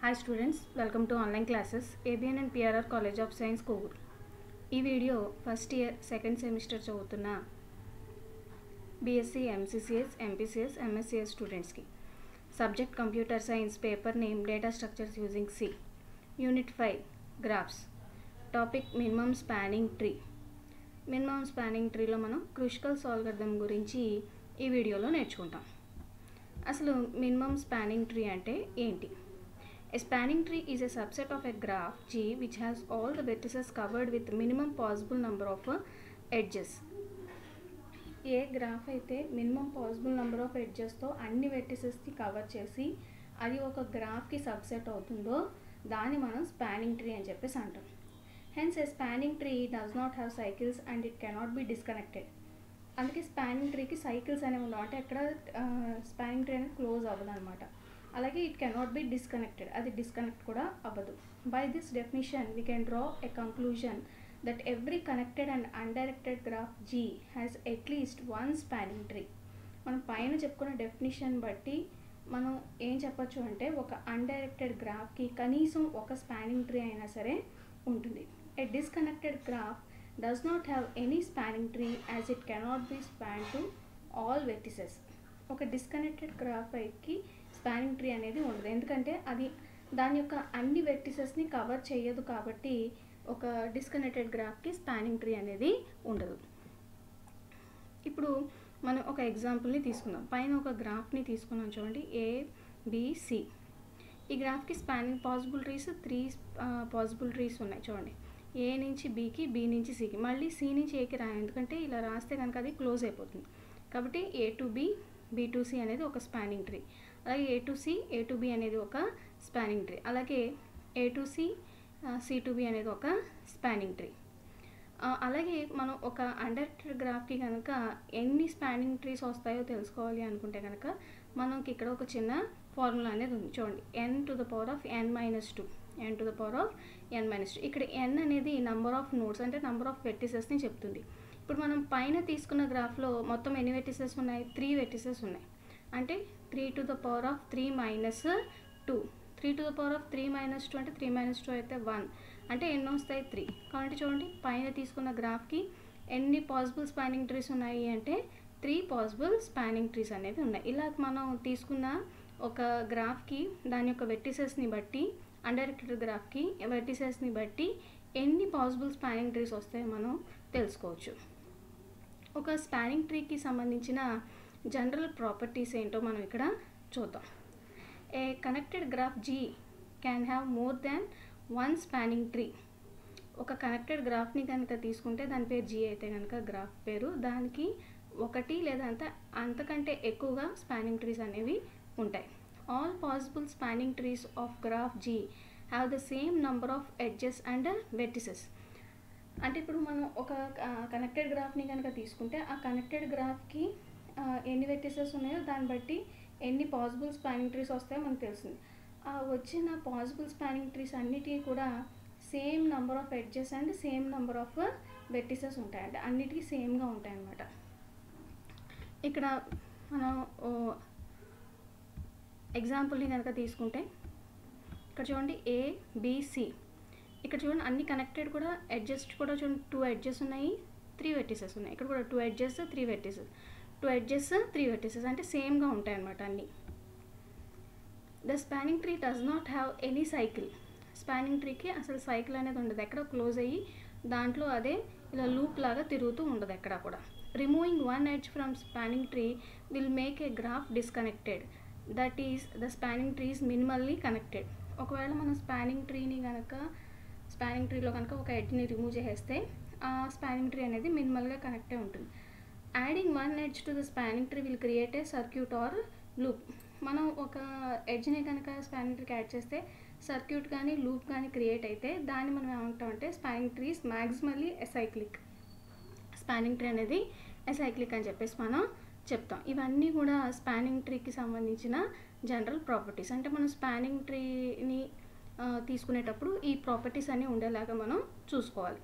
Hi students welcome to online classes ABN and PRR college of science Kovur ఈ video first year second semester చదువుతున్న BSc MCCS MPCS MSCS స్టూడెంట్స్కి subject computer science paper name data structures using C unit five graphs topic minimum spanning tree minimum spanning ట్రీలో మనం Kruskal's సాల్గర్థం గురించి ఈ వీడియోలో నేర్చుకుంటాం అసలు మినిమమ్ స్పానింగ్ ట్రీ అంటే ఏంటి A spanning tree is a subset of a graph G which has all the vertices covered with minimum possible number of uh, edges. A graph అయితే మినిమం పాసిబుల్ నెంబర్ ఆఫ్ ఎడ్జెస్తో అన్ని వెర్టిసెస్ని cover చేసి అది ఒక గ్రాఫ్కి subset అవుతుందో దాన్ని మనం స్పానింగ్ ట్రీ అని చెప్పేసి అంటాం hence a spanning tree does not have cycles and it cannot be disconnected అందుకే స్పానింగ్ ట్రీకి సైకిల్స్ అనేవి ఉండవు అంటే ఎక్కడ స్పానింగ్ ట్రీ అనేది క్లోజ్ అవ్వదు అనమాట అలాగే ఇట్ కెనాట్ బి డిస్కనెక్టెడ్ అది డిస్కనెక్ట్ కూడా అవ్వదు by this definition we can draw a conclusion that every connected and undirected graph G has at least one spanning tree మనం పైన చెప్పుకున్న డెఫినిషన్ బట్టి మనం ఏం చెప్పొచ్చు అంటే ఒక అన్డైరెక్టెడ్ గ్రాఫ్కి కనీసం ఒక స్పానింగ్ ట్రీ అయినా సరే ఉంటుంది a disconnected graph does not have any spanning tree as it cannot be span to all vertices ఒక డిస్కనెక్టెడ్ గ్రాఫ్ పైకి స్పానింగ్ ట్రీ అనేది ఉండదు ఎందుకంటే అది దాని యొక్క అన్ని వెర్టిసెస్ని కవర్ చేయదు కాబట్టి ఒక డిస్కనెక్టెడ్ గ్రాఫ్కి స్పానింగ్ ట్రీ అనేది ఉండదు ఇప్పుడు మనం ఒక ఎగ్జాంపుల్ని తీసుకుందాం పైన ఒక గ్రాఫ్ని తీసుకున్నాం చూడండి ఏ బిసి ఈ గ్రాఫ్కి spanning possible trees three possible trees ఉన్నాయి చూడండి ఏ నుంచి బీకి బి నుంచి సికి మళ్ళీ సి నుంచి ఏకి రా ఎందుకంటే ఇలా రాస్తే కనుక అది క్లోజ్ అయిపోతుంది కాబట్టి A to B B to C అనేది ఒక స్పానింగ్ ట్రీ అలాగే A to C A to B అనేది ఒక స్పానింగ్ ట్రీ అలాగే A to C C to B అనేది ఒక స్పానింగ్ ట్రీ అలాగే మనం ఒక అండర్టెడ్ గ్రాఫ్కి కనుక ఎన్ని స్పానింగ్ ట్రీస్ వస్తాయో తెలుసుకోవాలి అనుకుంటే కనుక మనకి ఇక్కడ ఒక చిన్న ఫార్ములా అనేది ఉంది చూడండి n to the power of n minus two n to the power of n minus two ఇక్కడ ఎన్ అనేది నంబర్ ఆఫ్ నోట్స్ అంటే నంబర్ ఆఫ్ వెర్టిసెస్ని చెప్తుంది ఇప్పుడు మనం పైన తీసుకున్న గ్రాఫ్లో మొత్తం ఎన్ని వెర్టిసెస్ ఉన్నాయి త్రీ వెర్టిసెస్ ఉన్నాయి అంటే three to the power of three minus two three to the power of three minus two అంటే త్రీ మైనస్ టూ అయితే వన్ అంటే ఎన్ని వస్తాయి త్రీ కాబట్టి చూడండి పైన తీసుకున్న గ్రాఫ్కి ఎన్ని పాసిబుల్ స్పానింగ్ ట్రీస్ ఉన్నాయి అంటే త్రీ పాసిబుల్ స్పానింగ్ ట్రీస్ అనేవి ఉన్నాయి ఇలా మనం తీసుకున్న ఒక గ్రాఫ్కి దాని యొక్క వెర్టిసెస్ని బట్టి అన్డైరెక్టెడ్ గ్రాఫ్కి వెర్టిసెస్ని బట్టి ఎన్ని పాసిబుల్ స్పానింగ్ ట్రీస్ వస్తాయో మనం తెలుసుకోవచ్చు ఒక స్పానింగ్ ట్రీకి సంబంధించిన జనరల్ ప్రాపర్టీస్ ఏంటో మనం ఇక్కడ చూద్దాం a connected graph G can have more than one spanning tree ఒక కనెక్టెడ్ గ్రాఫ్ని కనుక తీసుకుంటే దాని పేరు జీ అయితే కనుక గ్రాఫ్ పేరు దానికి ఒకటి లేదా అంత అంతకంటే ఎక్కువగా స్పానింగ్ ట్రీస్ అనేవి ఉంటాయి all possible spanning trees of graph G have the same number of edges and vertices అంటే ఇప్పుడు మనం ఒక కనెక్టెడ్ గ్రాఫ్ని కనుక తీసుకుంటే ఆ కనెక్టెడ్ గ్రాఫ్కి ఎన్ని వెర్టిసెస్ ఉన్నాయో దాన్ని బట్టి ఎన్ని పాసిబుల్ స్పానింగ్ ట్రీస్ వస్తాయో మనకు తెలిసింది ఆ వచ్చిన పాసిబుల్ స్పానింగ్ ట్రీస్ అన్నిటికీ కూడా same number of edges and same number of vertices ఉంటాయి అంటే అన్నిటికీ సేమ్గా ఉంటాయి అన్నమాట ఇక్కడ మనం ఎగ్జాంపుల్ని కనుక తీసుకుంటే ఇక్కడ చూడండి ఏ బిసి ఇక్కడ చూడండి అన్ని కనెక్టెడ్ కూడా అడ్జస్ట్ కూడా చూడండి టూ ఎడ్జెస్ ఉన్నాయి త్రీ వెర్టిసెస్ ఉన్నాయి ఇక్కడ కూడా two edges three vertices two edges three vertices అంటే సేమ్గా ఉంటాయి అన్నమాట అన్నీ the spanning tree does not have any cycle spanning ట్రీకి అసలు సైకిల్ అనేది ఉండదు ఎక్కడ క్లోజ్ అయ్యి దాంట్లో అదే ఇలా లూప్ లాగా తిరుగుతూ ఉండదు ఎక్కడ కూడా removing one edge from spanning tree will make a graph disconnected that is the spanning trees minimally connected ఒకవేళ మనం స్పానింగ్ ట్రీని కనుక స్పానింగ్ ట్రీలో కనుక ఒక ఎడ్జ్ని రిమూవ్ చేసేస్తే ఆ స్పానింగ్ ట్రీ అనేది మినిమల్గా కనెక్టే ఉంటుంది adding one edge to the spanning tree will create a circuit or loop మనం ఒక ఎడ్జ్ని కనుక స్పానింగ్ ట్రీకి యాడ్ చేస్తే సర్క్యూట్ కానీ లూప్ కానీ క్రియేట్ అయితే దాన్ని మనం ఏమంటామంటే spanning trees maximally acyclic spanning tree అనేది ఎసైక్లిక్ అని చెప్పేసి మనం చెప్తాం ఇవన్నీ కూడా స్పానింగ్ ట్రీకి సంబంధించిన జనరల్ ప్రాపర్టీస్ అంటే మనం స్పానింగ్ ట్రీని తీసుకునేటప్పుడు ఈ ప్రాపర్టీస్ అన్నీ ఉండేలాగా మనం చూసుకోవాలి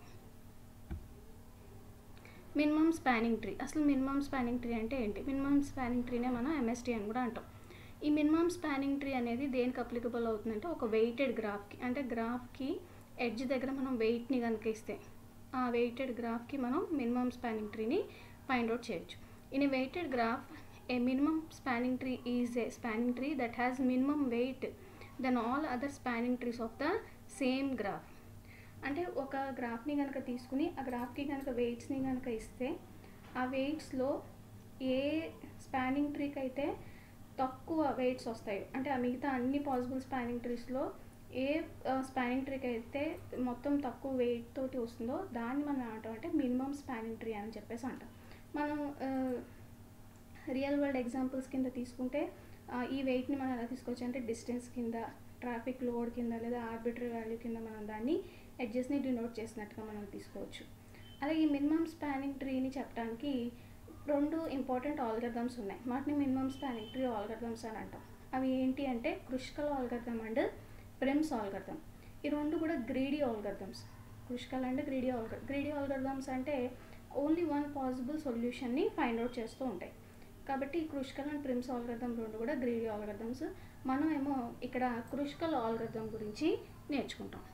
మినిమమ్ స్పానింగ్ ట్రీ అసలు మినిమమ్ స్పానింగ్ ట్రీ అంటే ఏంటి మినిమమ్ స్పానింగ్ ట్రీనే మనం ఎంఎస్టీ అని కూడా అంటాం ఈ మినిమం స్పానింగ్ ట్రీ అనేది దేనికి అప్లికబుల్ అవుతుందంటే ఒక వెయిటెడ్ గ్రాఫ్కి అంటే గ్రాఫ్కి ఎడ్జ్ దగ్గర మనం వెయిట్ని కనుక ఇస్తే ఆ వెయిటెడ్ గ్రాఫ్కి మనం మినిమం స్పానింగ్ ట్రీని ఫైండ్ అవుట్ చేయొచ్చు in a weighted graph a minimum spanning tree is a spanning tree that has minimum weight then all other spanning trees of the same graph అంటే ఒక గ్రాఫ్ని కనుక తీసుకుని ఆ గ్రాఫ్కి కనుక వెయిట్స్ని కనుక ఇస్తే ఆ వెయిట్స్లో ఏ స్పానింగ్ ట్రీకి అయితే తక్కువ వెయిట్స్ వస్తాయో అంటే ఆ మిగతా అన్ని పాసిబుల్ స్పానింగ్ ట్రీస్లో ఏ స్పానింగ్ ట్రీకి అయితే మొత్తం తక్కువ వెయిట్ తోటి వస్తుందో దాన్ని మనం అంటాం అంటే మినిమం స్పానింగ్ ట్రీ అని చెప్పేసి అంటాం మనం రియల్ వరల్డ్ ఎగ్జాంపుల్స్ కింద తీసుకుంటే ఆ, ఈ వెయిట్ని మనం ఎలా తీసుకోవచ్చు అంటే డిస్టెన్స్ కింద ట్రాఫిక్ లోడ్ కింద లేదా ఆర్బిటరీ వాల్యూ కింద మనం దాన్ని ఎడ్జెస్ని డినోట్ చేసినట్టుగా మనం తీసుకోవచ్చు అలాగే ఈ మినిమం స్పానింగ్ ట్రీని చెప్పడానికి రెండు ఇంపార్టెంట్ ఆల్గర్థమ్స్ ఉన్నాయి వాటిని మినిమం స్పానింగ్ ట్రీ ఆల్గర్థమ్స్ అని అంటాం అవి ఏంటి అంటే Kruskal algorithm and Prim's algorithm ఈ రెండు కూడా greedy algorithms Kruskal and greedy algo greedy algorithms అంటే ఓన్లీ వన్ పాసిబుల్ సొల్యూషన్ని ఫైండ్ అవుట్ చేస్తూ ఉంటాయి కాబట్టి కృష్కల్ అండ్ ప్రిమ్స్ ఆల్గర్థం రెండు కూడా గ్రీడీ ఆల్గర్థమ్స్ మనం ఏమో ఇక్కడ కృష్కల్ ఆల్గర్థం గురించి నేర్చుకుంటాం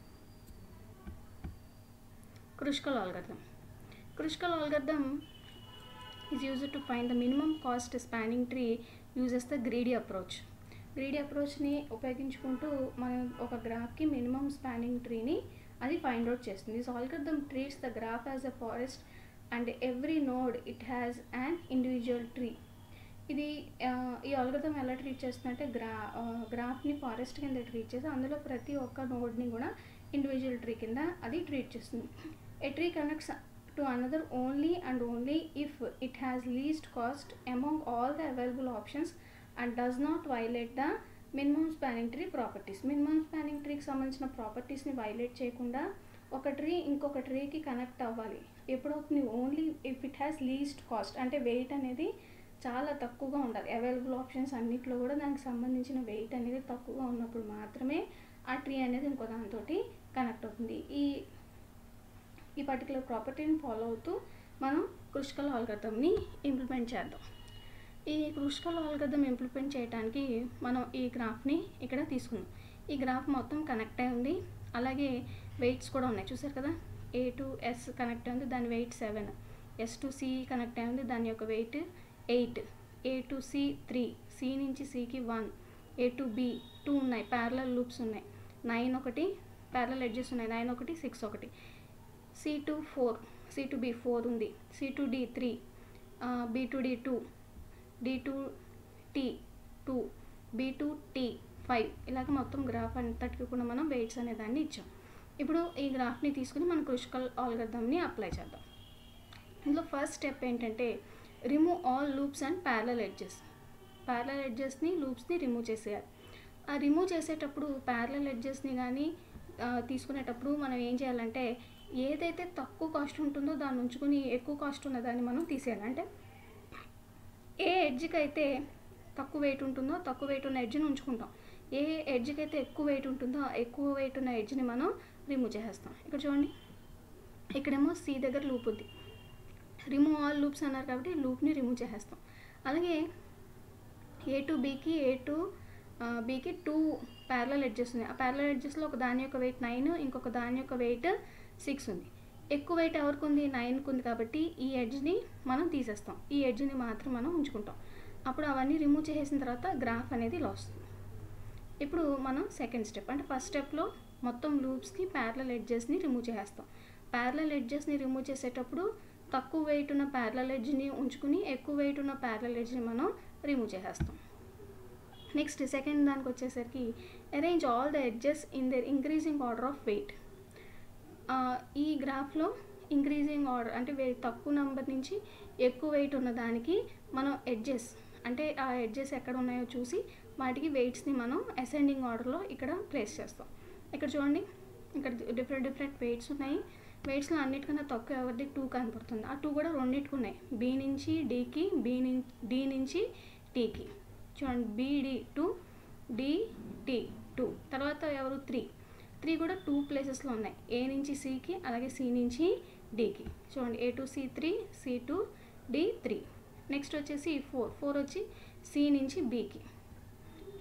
Kruskal algorithm Kruskal algorithm is used to find the minimum cost spanning tree uses the greedy approach greedy అప్రోచ్ని ఉపయోగించుకుంటూ మనం ఒక గ్రాఫ్కి మినిమం స్పానింగ్ ట్రీని అది ఫైండ్ అవుట్ చేస్తుంది this algorithm treats the graph as a forest and every node it has an individual tree ఇది ఆ, ఈ ఆల్గర్థం ఎలా ట్రీట్ చేస్తుందంటే గ్రా ఆ, గ్రాఫ్ని ఫారెస్ట్ కింద ట్రీట్ చేసి అందులో ప్రతి ఒక్క నోడ్ని కూడా ఇండివిజువల్ ట్రీ కింద అది ట్రీట్ చేస్తుంది a tree connects to another only and only if it has least cost among all the available options and does not violate the minimum spanning tree properties minimum spanning ట్రీకి సంబంధించిన ప్రాపర్టీస్ని violate చేయకుండా ఒక tree ఇంకొక ట్రీకి connect అవ్వాలి ఎప్పుడవుతుంది only if it has least cost అంటే వెయిట్ అనేది చాలా తక్కువగా ఉండాలి అవైలబుల్ ఆప్షన్స్ అన్నిట్లో కూడా దానికి సంబంధించిన వెయిట్ అనేది తక్కువగా ఉన్నప్పుడు మాత్రమే ఆ ట్రీ అనేది ఇంకో దాంతో కనెక్ట్ అవుతుంది ఈ ఈ పర్టికులర్ ప్రాపర్టీని ఫాలో అవుతూ మనం కృష్కల్ ఆల్గర్థంని ఇంప్లిమెంట్ చేద్దాం ఈ కృష్కల్ ఆల్గర్థం ఇంప్లిమెంట్ చేయడానికి మనం ఈ గ్రాఫ్ని ఇక్కడ తీసుకుందాం ఈ గ్రాఫ్ మొత్తం కనెక్ట్ అయి ఉంది అలాగే వెయిట్స్ కూడా ఉన్నాయి చూసారు కదా ఏ టు ఎస్ కనెక్ట్ అయి ఉంది దాని weight seven S to C connect అయి ఉంది దాని యొక్క weight eight A to C three C నుంచి సికి one A to B two ఉన్నాయి ప్యారలల్ లూప్స్ ఉన్నాయి నైన్ ఒకటి ప్యారలల్ ఎడ్జెస్ ఉన్నాయి నైన్ ఒకటి సిక్స్ ఒకటి C to four C to B four ఉంది C to D three B to D two D to T two B to T five ఇలాగ మొత్తం graph అంతటికి కూడా మనం వెయిట్స్ అనే దాన్ని ఇచ్చాం ఇప్పుడు ఈ గ్రాఫ్ని తీసుకుని మనం కృషికల్ ఆల్గర్థంని అప్లై చేద్దాం ఇందులో ఫస్ట్ స్టెప్ ఏంటంటే remove all loops and parallel edges parallel ఎడ్జెస్ని లూప్స్ని రిమూవ్ చేసేయాలి ఆ రిమూవ్ చేసేటప్పుడు ప్యారలల్ ఎడ్జెస్ని కానీ తీసుకునేటప్పుడు మనం ఏం చేయాలంటే ఏదైతే తక్కువ కాస్ట్ ఉంటుందో దాన్ని ఉంచుకుని ఎక్కువ కాస్ట్ ఉన్న దాన్ని మనం తీసేయాలి అంటే ఏ ఎడ్జ్కి అయితే తక్కువ వెయిట్ ఉంటుందో తక్కువ వెయిట్ ఉన్న ఎడ్జ్ని ఉంచుకుంటాం ఏ ఎడ్జ్కి అయితే ఎక్కువ వెయిట్ ఉంటుందో ఆ ఎక్కువ వెయిట్ ఉన్న ఎడ్జ్ని మనం రిమూవ్ చేసేస్తాం ఇక్కడ చూడండి ఇక్కడేమో సి దగ్గర లూప్ ఉంది రిమూవ్ ఆల్ లూప్స్ అన్నారు కాబట్టి లూప్ని రిమూవ్ చేసేస్తాం అలాగే ఏ టు బీకి ఏ టు బీకి టూ ప్యారలల్ ఎడ్జెస్ ఉన్నాయి ఆ ప్యారలల్ ఎడ్జెస్లో ఒక దాని యొక్క వెయిట్ నైన్ ఇంకొక దాని యొక్క వెయిట్ సిక్స్ ఉంది ఎక్కువ వెయిట్ ఎవరికి ఉంది నైన్కి ఉంది కాబట్టి ఈ ఎడ్జ్ని మనం తీసేస్తాం ఈ ఎడ్జ్ని మాత్రం మనం ఉంచుకుంటాం అప్పుడు అవన్నీ రిమూవ్ చేసేసిన తర్వాత గ్రాఫ్ అనేది ఇలా వస్తుంది ఇప్పుడు మనం సెకండ్ స్టెప్ అంటే ఫస్ట్ స్టెప్లో మొత్తం లూప్స్ని ప్యారలల్ ఎడ్జెస్ని రిమూవ్ చేసేస్తాం ప్యారలల్ ఎడ్జెస్ని రిమూవ్ చేసేటప్పుడు తక్కువ వెయిట్ ఉన్న ప్యారలల్ ఎడ్జ్ని ఉంచుకుని ఎక్కువ వెయిట్ ఉన్న ప్యారలల్ ఎడ్జ్ని మనం రిమూవ్ చేసేస్తాం నెక్స్ట్ సెకండ్ దానికి వచ్చేసరికి arrange all the edges in their increasing order of weight ఈ గ్రాఫ్లో ఇంక్రీజింగ్ ఆర్డర్ అంటే వెయిట్ తక్కువ నెంబర్ నుంచి ఎక్కువ వెయిట్ ఉన్న దానికి మనం ఎడ్జెస్ అంటే ఆ ఎడ్జెస్ ఎక్కడ ఉన్నాయో చూసి వాటికి వెయిట్స్ని మనం అసెండింగ్ ఆర్డర్లో ఇక్కడ ప్లేస్ చేస్తాం ఇక్కడ చూడండి ఇక్కడ డిఫరెంట్ డిఫరెంట్ వెయిట్స్ ఉన్నాయి వెయిట్స్లో అన్నిటికన్నా తక్కువ ఎవరిది టూ కనపడుతుంది ఆ టూ కూడా రెండింటికి ఉన్నాయి బి నుంచి డీకి బి నుంచి డి నుంచి టీకి చూడండి బీడి టు డిటి టూ తర్వాత ఎవరు త్రీ త్రీ కూడా టూ ప్లేసెస్లో ఉన్నాయి ఏ నుంచి సికి అలాగే సి నుంచి డికి చూడండి A to C three C to D three next వచ్చేసి ఫోర్ ఫోర్ వచ్చి సి నుంచి బికి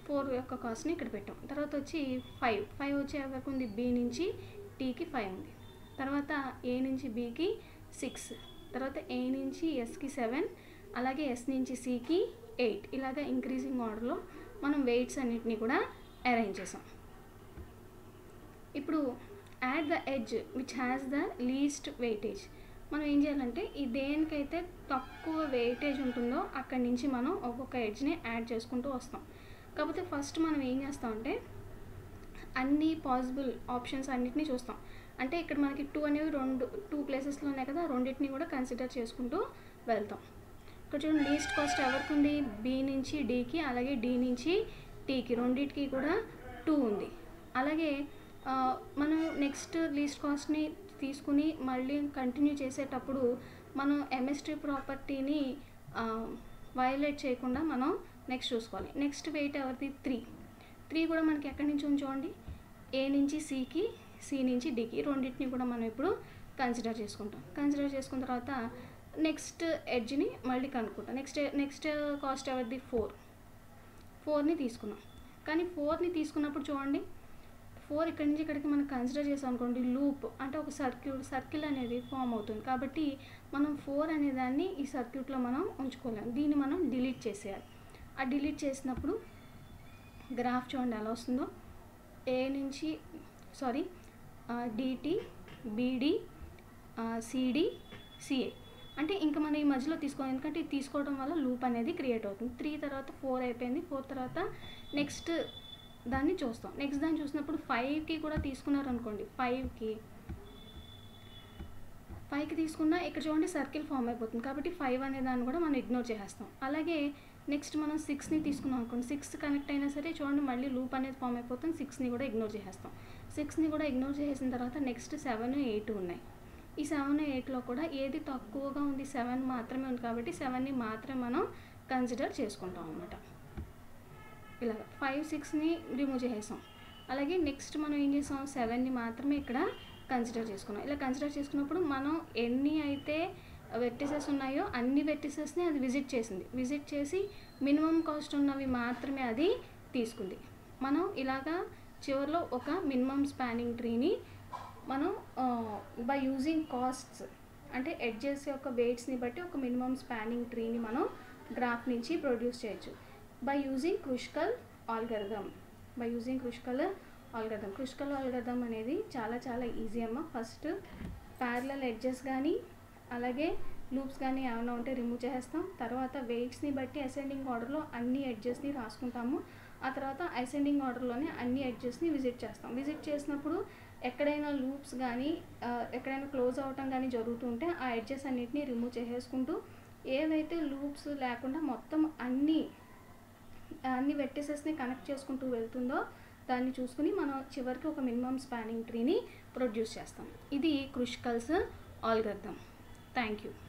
ఫోర్ యొక్క కాస్ట్ని ఇక్కడ పెట్టాం తర్వాత వచ్చి ఫైవ్ ఫైవ్ వచ్చి ఎవరికి ఉంది బి నుంచి టీకి ఫైవ్ ఉంది తర్వాత ఏ నుంచి బికి సిక్స్ తర్వాత ఏ నుంచి ఎస్కి సెవెన్ అలాగే ఎస్ నుంచి సికి ఎయిట్ ఇలాగ ఇంక్రీజింగ్ ఆర్డర్లో మనం వెయిట్స్ అన్నిటిని కూడా అరేంజ్ చేసాం ఇప్పుడు add the edge which has the least weightage మనం ఏం చేయాలంటే ఈ దేనికైతే తక్కువ వెయిటేజ్ ఉంటుందో అక్కడి నుంచి మనం ఒక్కొక్క ఎడ్జ్ని యాడ్ చేసుకుంటూ వస్తాం కాకపోతే ఫస్ట్ మనం ఏం చేస్తామంటే అన్ని పాసిబుల్ ఆప్షన్స్ అన్నిటినీ చూస్తాం అంటే ఇక్కడ మనకి టూ అనేవి రెండు టూ ప్లేసెస్లో ఉన్నాయి కదా రెండింటిని కూడా కన్సిడర్ చేసుకుంటూ వెళ్తాం ఇక్కడ చూడండి లీస్ట్ కాస్ట్ ఎవరికి ఉంది బి నుంచి డీకి అలాగే డి నుంచి టీకి రెండింటికి కూడా టూ ఉంది అలాగే ఆ, మనం నెక్స్ట్ లీస్ట్ కాస్ట్ని తీసుకుని మళ్ళీ కంటిన్యూ చేసేటప్పుడు మనం ఎంఎస్టీ ప్రాపర్టీని వయలేట్ చేయకుండా మనం నెక్స్ట్ చూసుకోవాలి నెక్స్ట్ వెయిట్ ఎవరిది త్రీ త్రీ కూడా మనకి ఎక్కడి నుంచి ఉంచోండి ఏ నుంచి సికి సి నుంచి డికి రెండింటిని కూడా మనం ఇప్పుడు కన్సిడర్ చేసుకుంటాం కన్సిడర్ చేసుకున్న తర్వాత నెక్స్ట్ ఎడ్జ్ని మళ్ళీ కనుక్కుంటాం నెక్స్ట్ నెక్స్ట్ కాస్ట్ ఎవరిది ఫోర్ ఫోర్ని తీసుకున్నాం కానీ ఫోర్ని తీసుకున్నప్పుడు చూడండి ఫోర్ ఇక్కడి నుంచి ఇక్కడికి మనం కన్సిడర్ చేసాం అనుకోండి లూప్ అంటే ఒక సర్క్యూట్ సర్కిల్ అనేది ఫామ్ అవుతుంది కాబట్టి మనం ఫోర్ అనే దాన్ని ఈ సర్క్యూట్లో మనం ఉంచుకోలేం దీన్ని మనం డిలీట్ చేసేయాలి ఆ డిలీట్ చేసినప్పుడు గ్రాఫ్ చూడండి ఎలా వస్తుందో ఏ నుంచి sorry DT BD CD CA అంటే ఇంకా మనం ఈ మధ్యలో తీసుకోవాలి ఎందుకంటే ఇది తీసుకోవడం వల్ల లూప్ అనేది క్రియేట్ అవుతుంది త్రీ తర్వాత ఫోర్ అయిపోయింది ఫోర్ తర్వాత నెక్స్ట్ దాన్ని చూస్తాం నెక్స్ట్ దాన్ని చూసినప్పుడు ఫైవ్కి కూడా తీసుకున్నారు అనుకోండి ఫైవ్కి ఫైవ్కి తీసుకున్నా ఇక్కడ చూడండి సర్కిల్ ఫామ్ అయిపోతుంది కాబట్టి ఫైవ్ అనే దాన్ని కూడా మనం ఇగ్నోర్ చేసేస్తాం అలాగే నెక్స్ట్ మనం సిక్స్ని తీసుకున్నాం అనుకోండి సిక్స్ కనెక్ట్ అయినా సరే చూడండి మళ్ళీ లూప్ అనేది ఫామ్ అయిపోతుంది సిక్స్ని కూడా ఇగ్నోర్ చేసేస్తాం సిక్స్ని కూడా ఇగ్నోర్ చేసిన తర్వాత నెక్స్ట్ సెవెన్ ఎయిట్ ఉన్నాయి ఈ సెవెన్ ఎయిట్లో కూడా ఏది తక్కువగా ఉంది సెవెన్ మాత్రమే ఉంది కాబట్టి సెవెన్ని మాత్రమే మనం కన్సిడర్ చేసుకుంటాం అనమాట ఇలా ఫైవ్ సిక్స్ని రిమూవ్ చేసేసాం అలాగే నెక్స్ట్ మనం ఏం చేసాం సెవెన్ని మాత్రమే ఇక్కడ కన్సిడర్ చేసుకున్నాం ఇలా కన్సిడర్ చేసుకున్నప్పుడు మనం ఎన్ని అయితే వెర్టిసెస్ ఉన్నాయో అన్ని వెర్టిసెస్ని అది విజిట్ చేసింది విజిట్ చేసి మినిమం కాస్ట్ ఉన్నవి మాత్రమే అది తీసుకుంది మనం ఇలాగా చివరిలో ఒక మినిమం స్పానింగ్ ట్రీని మనం బై యూజింగ్ కాస్ట్స్ అంటే ఎడ్జెస్ యొక్క వెయిట్స్ని బట్టి ఒక మినిమం స్పానింగ్ ట్రీని మనం గ్రాఫ్ నుంచి ప్రొడ్యూస్ చేయొచ్చు by using Kruskal algorithm by using Kruskal algorithm Kruskal algorithm అనేది చాలా చాలా ఈజీ అమ్మ ఫస్ట్ ప్యారలల్ ఎడ్జెస్ కానీ అలాగే లూప్స్ కానీ ఏమైనా ఉంటే రిమూవ్ చేసేస్తాం తర్వాత వెయిట్స్ని బట్టి అసెండింగ్ ఆర్డర్లో అన్ని ఎడ్జెస్ని రాసుకుంటాము ఆ తర్వాత అసెండింగ్ ఆర్డర్లోనే అన్ని ఎడ్జెస్ని విజిట్ చేస్తాం విజిట్ చేసినప్పుడు ఎక్కడైనా లూప్స్ కానీ ఆ, ఎక్కడైనా క్లోజ్ అవటం కానీ జరుగుతుంటే ఆ ఎడ్జెస్ అన్నిటిని రిమూవ్ చేసేసుకుంటూ ఏవైతే లూప్స్ లేకుండా మొత్తం అన్ని అన్ని వెట్టెసెస్ని కనెక్ట్ చేసుకుంటూ వెళ్తుందో దాన్ని చూసుకుని మనం చివరికి ఒక మినిమం స్పానింగ్ ట్రీని ప్రొడ్యూస్ చేస్తాం ఇది క్రుష్కల్స్ ఆల్గర్థం థ్యాంక్ యూ